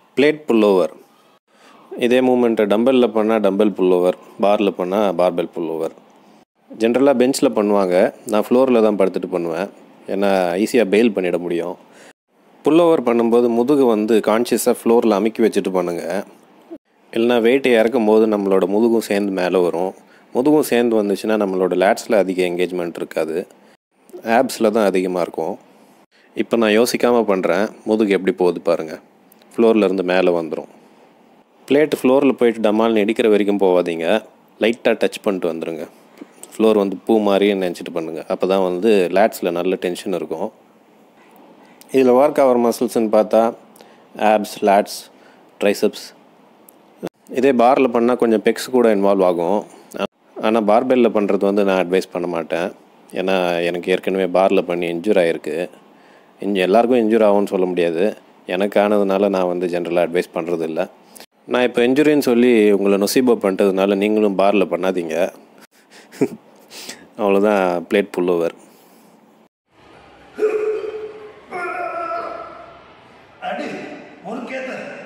plate pullover இதே மூமெண்ட்டை டம்பலில் பண்ணால் டம்பல் புல்லோவர் பாரில் பண்ணால் பார்பெல் புல்லோவர் ஜென்ரலாக பெஞ்சில் பண்ணுவாங்க நான் ஃப்ளோரில் தான் படுத்துட்டு பண்ணுவேன் ஏன்னா ஈஸியாக பெயில் பண்ணிட முடியும் புல்லோவர் பண்ணும்போது முதுகு வந்து கான்ஷியஸாக ஃப்ளோரில் அமுக்கி வச்சுட்டு பண்ணுங்கள் இல்லைனா வெயிட்டை இறக்கும் போது நம்மளோட முதுகும் சேர்ந்து மேலே வரும் முதுகும் சேர்ந்து வந்துச்சுன்னா நம்மளோட லேட்ஸில் அதிக என்கேஜ்மெண்ட் இருக்காது ஆப்ஸில் தான் அதிகமாக இருக்கும் இப்போ நான் யோசிக்காமல் பண்ணுறேன் முதுகு எப்படி போகுது பாருங்கள் ஃப்ளோர்லேருந்து மேலே வந்துடும் பிளேட் ஃப்ளோரில் போயிட்டு டமால்னு இடிக்கிற வரைக்கும் போகாதீங்க லைட்டாக டச் பண்ணிட்டு வந்துடுங்க ஃப்ளோர் வந்து பூ மாதிரியே நினச்சிட்டு பண்ணுங்கள் அப்போ தான் வந்து லேட்ஸில் நல்ல டென்ஷன் இருக்கும் இதில் ஒர்க் ஆகிற மசில்ஸ்ன்னு பார்த்தா ஆப்ஸ் லேட்ஸ் ட்ரைசப்ஸ் இதே பாரில் பண்ணால் கொஞ்சம் பெக்ஸ் கூட இன்வால்வ் ஆகும் ஆனால் பார்பெல்லில் பண்ணுறது வந்து நான் அட்வைஸ் பண்ண மாட்டேன் ஏன்னா எனக்கு ஏற்கனவே பாரில் பண்ணி இன்ஜூர் ஆகிருக்கு இன்ஜ எல்லாருக்கும் இன்ஜூர் ஆகும்னு சொல்ல முடியாது எனக்கு ஆனதுனால நான் வந்து ஜென்ரலாக அட்வைஸ் பண்ணுறது இல்லை நான் இப்போ இன்ஜுரின்னு சொல்லி உங்களை நொசிபோ பண்ணிட்டதுனால நீங்களும் பாரில் பண்ணாதீங்க அவ்வளோதான் பிளேட் புல்லோவர் அடி ஒரு கேத்த